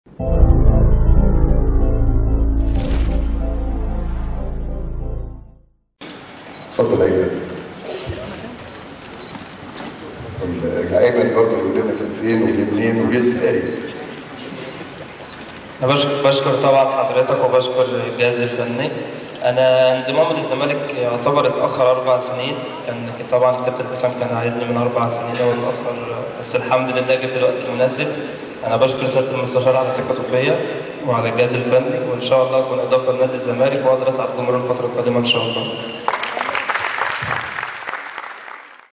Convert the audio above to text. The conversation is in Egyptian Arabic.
اتفضل ايمن ال- ايمن برضه يقول لنا كان فين وجه منين وجه ازاي أنا بشكر, بشكر طبعا حضرتك وبشكر الجهاز الفني أنا انضمامي للزمالك يعتبر اتأخر أربع سنين كان طبعا كابتن حسام كان عايزني من أربع سنين هو اتأخر بس الحمد لله جه في الوقت المناسب أنا بشكر سيادة المستشار على ثقته فيا وعلى الجهاز الفني وإن شاء الله أكون إضافة لنادي الزمالك وأقدر أسعد جمهور الفترة القادمة إن شاء الله